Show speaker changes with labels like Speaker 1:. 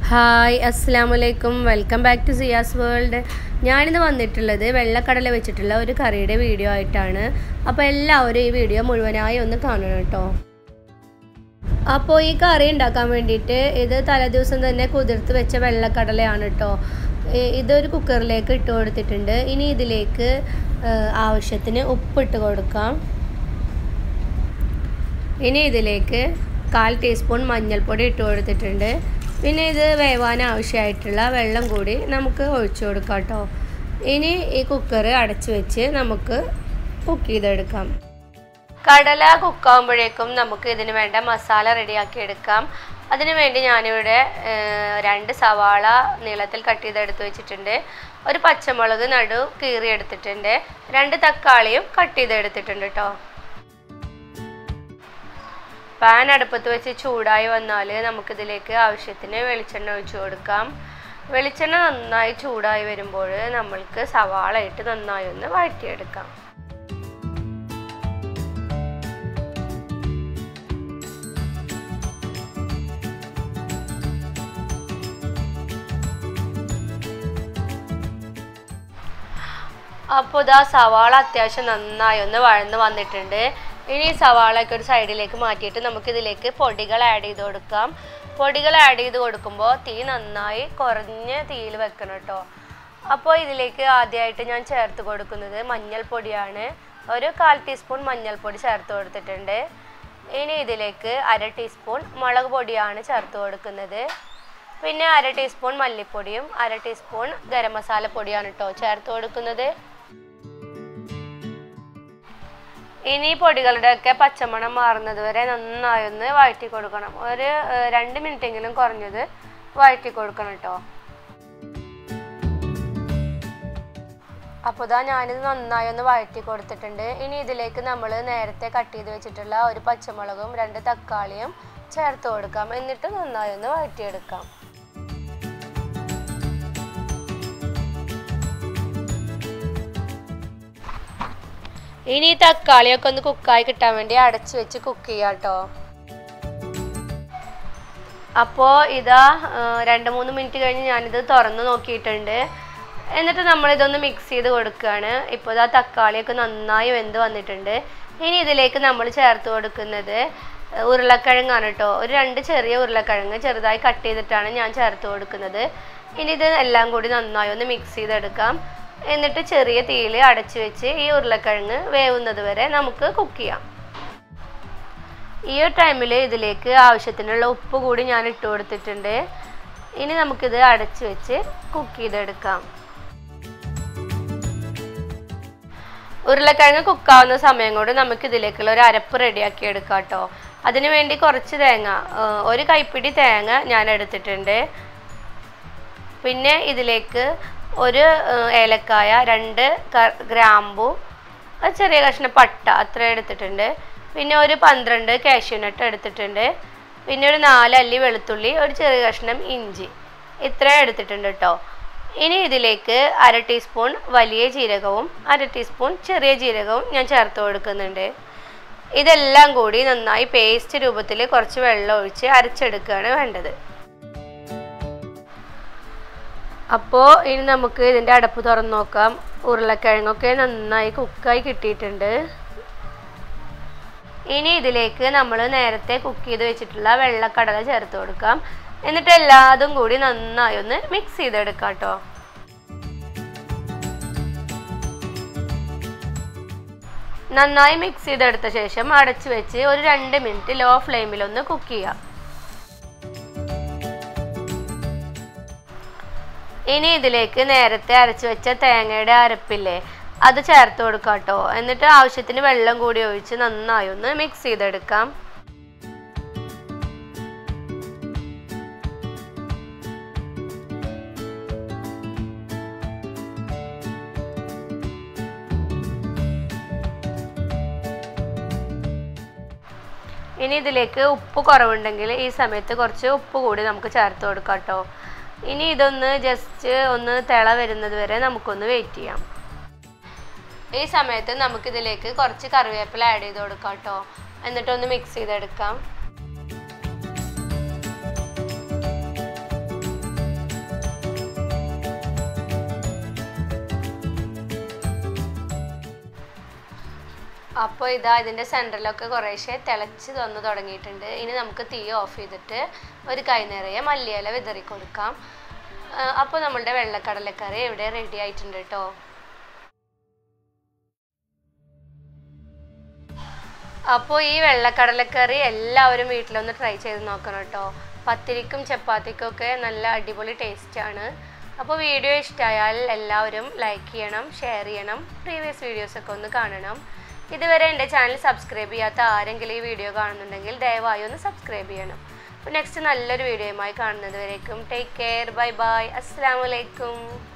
Speaker 1: hi അസ്സാം വലൈക്കും welcome back to സിയാസ് വേൾഡ് ഞാനിന്ന് വന്നിട്ടുള്ളത് വെള്ളക്കടല വെച്ചിട്ടുള്ള ഒരു കറിയുടെ വീഡിയോ ആയിട്ടാണ് അപ്പോൾ എല്ലാവരും ഈ വീഡിയോ മുഴുവനായി ഒന്ന് കാണണം കേട്ടോ അപ്പോൾ ഈ കറി ഉണ്ടാക്കാൻ വേണ്ടിയിട്ട് ഇത് തലേദിവസം തന്നെ കുതിർത്ത് വെച്ച വെള്ളക്കടലയാണ് കേട്ടോ ഇതൊരു കുക്കറിലേക്ക് ഇട്ട് കൊടുത്തിട്ടുണ്ട് ഇനി ഇതിലേക്ക് ആവശ്യത്തിന് ഉപ്പിട്ട് കൊടുക്കാം ഇനി ഇതിലേക്ക് കാൽ ടീസ്പൂൺ മഞ്ഞൾപ്പൊടി ഇട്ട് കൊടുത്തിട്ടുണ്ട് പിന്നെ ഇത് വേവാൻ ആവശ്യമായിട്ടുള്ള വെള്ളം കൂടി നമുക്ക് ഒഴിച്ചു കൊടുക്കാം കേട്ടോ ഇനി ഈ കുക്കർ അടച്ചു വെച്ച് നമുക്ക് കുക്ക് ചെയ്തെടുക്കാം കടല കുക്കാവുമ്പോഴേക്കും നമുക്ക് ഇതിന് വേണ്ട മസാല റെഡിയാക്കി എടുക്കാം അതിനു വേണ്ടി ഞാനിവിടെ രണ്ട് സവാള നീളത്തിൽ കട്ട് ചെയ്തെടുത്ത് വെച്ചിട്ടുണ്ട് ഒരു പച്ചമുളക് നടു കീറി എടുത്തിട്ടുണ്ട് രണ്ട് തക്കാളിയും കട്ട് ചെയ്തെടുത്തിട്ടുണ്ട് കേട്ടോ പാൻ അടുപ്പത്ത് വെച്ച് ചൂടായി വന്നാൽ നമുക്കിതിലേക്ക് ആവശ്യത്തിന് വെളിച്ചെണ്ണ ഒഴിച്ചു കൊടുക്കാം വെളിച്ചെണ്ണ നന്നായി ചൂടായി വരുമ്പോൾ നമ്മൾക്ക് സവാള ഇട്ട് നന്നായി ഒന്ന് വഴറ്റിയെടുക്കാം അപ്പോൾ ഇതാ സവാള അത്യാവശ്യം നന്നായി ഒന്ന് വഴന്ന് വന്നിട്ടുണ്ട് ഇനി സവാളയൊക്കെ ഒരു സൈഡിലേക്ക് മാറ്റിയിട്ട് നമുക്കിതിലേക്ക് പൊടികൾ ആഡ് ചെയ്ത് കൊടുക്കാം പൊടികൾ ആഡ് ചെയ്ത് കൊടുക്കുമ്പോൾ തീ നന്നായി കുറഞ്ഞ തീയിൽ വെക്കണം കേട്ടോ അപ്പോൾ ഇതിലേക്ക് ആദ്യമായിട്ട് ഞാൻ ചേർത്ത് കൊടുക്കുന്നത് മഞ്ഞൾപ്പൊടിയാണ് ഒരു കാൽ ടീസ്പൂൺ മഞ്ഞൾപ്പൊടി ചേർത്ത് കൊടുത്തിട്ടുണ്ട് ഇനി ഇതിലേക്ക് അര ടീസ്പൂൺ മുളക് പൊടിയാണ് ചേർത്ത് കൊടുക്കുന്നത് പിന്നെ അര ടീസ്പൂൺ മല്ലിപ്പൊടിയും അര ടീസ്പൂൺ ഗരം മസാല പൊടിയാണ് കേട്ടോ ചേർത്ത് കൊടുക്കുന്നത് ഇനി പൊടികളുടെയൊക്കെ പച്ചമണം മാറുന്നത് വരെ നന്നായി ഒന്ന് വഴറ്റി കൊടുക്കണം ഒരു രണ്ട് മിനിറ്റെങ്കിലും കുറഞ്ഞത് വഴറ്റി കൊടുക്കണം കേട്ടോ അപ്പോൾ ഇതാ ഞാനിത് നന്നായി ഒന്ന് വഴറ്റി കൊടുത്തിട്ടുണ്ട് ഇനി ഇതിലേക്ക് നമ്മൾ നേരത്തെ കട്ട് ചെയ്ത് വെച്ചിട്ടുള്ള ഒരു പച്ചമുളകും രണ്ട് തക്കാളിയും ചേർത്ത് കൊടുക്കാം എന്നിട്ട് നന്നായി ഒന്ന് വഴറ്റിയെടുക്കാം ഇനി ഈ തക്കാളിയൊക്കെ ഒന്ന് കുക്കായി കിട്ടാൻ വേണ്ടി അടച്ചു വെച്ച് കുക്ക് ചെയ്യാം കേട്ടോ അപ്പോൾ ഇതാ രണ്ട് മൂന്ന് മിനിറ്റ് കഴിഞ്ഞ് ഞാനിത് തുറന്ന് നോക്കിയിട്ടുണ്ട് എന്നിട്ട് നമ്മളിതൊന്ന് മിക്സ് ചെയ്ത് കൊടുക്കുകയാണ് ഇപ്പോൾ ഇതാ തക്കാളിയൊക്കെ നന്നായി വെന്ത് വന്നിട്ടുണ്ട് ഇനി ഇതിലേക്ക് നമ്മൾ ചേർത്ത് കൊടുക്കുന്നത് ഉരുളക്കിഴങ്ങാണ് കേട്ടോ ഒരു രണ്ട് ചെറിയ ഉരുളക്കിഴങ്ങ് ചെറുതായി കട്ട് ചെയ്തിട്ടാണ് ഞാൻ ചേർത്ത് കൊടുക്കുന്നത് ഇനി ഇത് എല്ലാം കൂടി നന്നായി ഒന്ന് മിക്സ് ചെയ്തെടുക്കാം എന്നിട്ട് ചെറിയ തീയിൽ അടച്ചു വെച്ച് ഈ ഉരുളക്കിഴങ്ങ് വേവുന്നത് വരെ നമുക്ക് കുക്ക് ചെയ്യാം ഈ ഒരു ടൈമിൽ ഇതിലേക്ക് ആവശ്യത്തിനുള്ള ഉപ്പ് കൂടി ഞാൻ ഇട്ട് കൊടുത്തിട്ടുണ്ട് ഇനി നമുക്കിത് അടച്ചു വെച്ച് കുക്ക് ചെയ്തെടുക്കാം ഉരുളക്കിഴങ്ങ് കുക്കാവുന്ന സമയം കൊണ്ട് നമുക്ക് ഇതിലേക്കുള്ള ഒരു അരപ്പ് റെഡിയാക്കി എടുക്കാം കേട്ടോ അതിനു വേണ്ടി കുറച്ച് തേങ്ങ ഒരു കൈപ്പിടി തേങ്ങ ഞാൻ എടുത്തിട്ടുണ്ട് പിന്നെ ഇതിലേക്ക് ഒരു ഏലക്കായ രണ്ട് ഗ്രാമ്പു ചെറിയ കഷ്ണം പട്ട അത്ര എടുത്തിട്ടുണ്ട് പിന്നെ ഒരു പന്ത്രണ്ട് കാഷ്യൂനട്ട് എടുത്തിട്ടുണ്ട് പിന്നെ ഒരു നാല് അല്ലി വെളുത്തുള്ളി ഒരു ചെറിയ കഷ്ണം ഇഞ്ചി ഇത്രയും എടുത്തിട്ടുണ്ട് കേട്ടോ ഇനി ഇതിലേക്ക് അര ടീസ്പൂൺ വലിയ ജീരകവും അര ടീസ്പൂൺ ചെറിയ ജീരകവും ഞാൻ ചേർത്ത് കൊടുക്കുന്നുണ്ട് ഇതെല്ലാം കൂടി നന്നായി പേസ്റ്റ് രൂപത്തിൽ കുറച്ച് വെള്ളം ഒഴിച്ച് അരച്ചെടുക്കുകയാണ് വേണ്ടത് അപ്പോൾ ഇനി നമുക്ക് ഇതിൻ്റെ അടപ്പ് തുറന്ന് നോക്കാം ഉരുളക്കിഴങ്ങൊക്കെ നന്നായി കുക്കായി കിട്ടിയിട്ടുണ്ട് ഇനി ഇതിലേക്ക് നമ്മൾ നേരത്തെ കുക്ക് ചെയ്ത് വെച്ചിട്ടുള്ള വെള്ളക്കടല ചേർത്ത് കൊടുക്കാം എന്നിട്ട് എല്ലാതും കൂടി നന്നായി ഒന്ന് മിക്സ് ചെയ്തെടുക്കാം കേട്ടോ നന്നായി മിക്സ് ചെയ്തെടുത്ത ശേഷം അടച്ചു വെച്ച് ഒരു രണ്ട് മിനിറ്റ് ലോ ഫ്ലെയിമിൽ ഒന്ന് കുക്ക് ചെയ്യാം ഇനി ഇതിലേക്ക് നേരത്തെ അരച്ചു വെച്ച തേങ്ങയുടെ അരപ്പില്ലേ അത് ചേർത്ത് കൊടുക്കാം കേട്ടോ എന്നിട്ട് ആവശ്യത്തിന് വെള്ളം കൂടി ഒഴിച്ച് നന്നായി ഒന്ന് മിക്സ് ചെയ്തെടുക്കാം ഇനി ഇതിലേക്ക് ഉപ്പ് കുറവുണ്ടെങ്കിൽ ഈ സമയത്ത് കുറച്ച് ഉപ്പ് കൂടി നമുക്ക് ചേർത്ത് കൊടുക്കാം കേട്ടോ ഇനി ഇതൊന്ന് ജസ്റ്റ് ഒന്ന് തിള വരുന്നത് വരെ നമുക്കൊന്ന് വെയിറ്റ് ചെയ്യാം ഈ സമയത്ത് നമുക്കിതിലേക്ക് കുറച്ച് കറിവേപ്പില ആഡ് ചെയ്ത് കൊടുക്കാം കേട്ടോ എന്നിട്ടൊന്ന് മിക്സ് ചെയ്തെടുക്കാം അപ്പോൾ ഇതാ ഇതിൻ്റെ സെൻറ്ററിലൊക്കെ കുറേശ്ശെ തിളച്ച് തന്നു തുടങ്ങിയിട്ടുണ്ട് ഇനി നമുക്ക് തീ ഓഫ് ചെയ്തിട്ട് ഒരു കൈ നിറയെ മല്ലിയില വിതറി കൊടുക്കാം അപ്പോൾ നമ്മളുടെ വെള്ളക്കടലക്കറി ഇവിടെ റെഡി ആയിട്ടുണ്ട് കേട്ടോ അപ്പോൾ ഈ വെള്ളക്കടലക്കറി എല്ലാവരും വീട്ടിലൊന്ന് ട്രൈ ചെയ്ത് നോക്കണം കേട്ടോ പത്തിരിക്കും ചപ്പാത്തിക്കും ഒക്കെ നല്ല അടിപൊളി ടേസ്റ്റാണ് അപ്പോൾ വീഡിയോ ഇഷ്ടമായാൽ എല്ലാവരും ലൈക്ക് ചെയ്യണം ഷെയർ ചെയ്യണം പ്രീവിയസ് വീഡിയോസൊക്കെ ഒന്ന് കാണണം ഇതുവരെ എൻ്റെ ചാനൽ സബ്സ്ക്രൈബ് ചെയ്യാത്ത ആരെങ്കിലും ഈ വീഡിയോ കാണുന്നുണ്ടെങ്കിൽ ദയവായി ഒന്ന് സബ്സ്ക്രൈബ് ചെയ്യണം അപ്പോൾ നെക്സ്റ്റ് നല്ലൊരു വീഡിയോയുമായി കാണുന്നത് വരേക്കും ടേക്ക് കെയർ ബൈ ബൈ അസ്സാം വലൈക്കും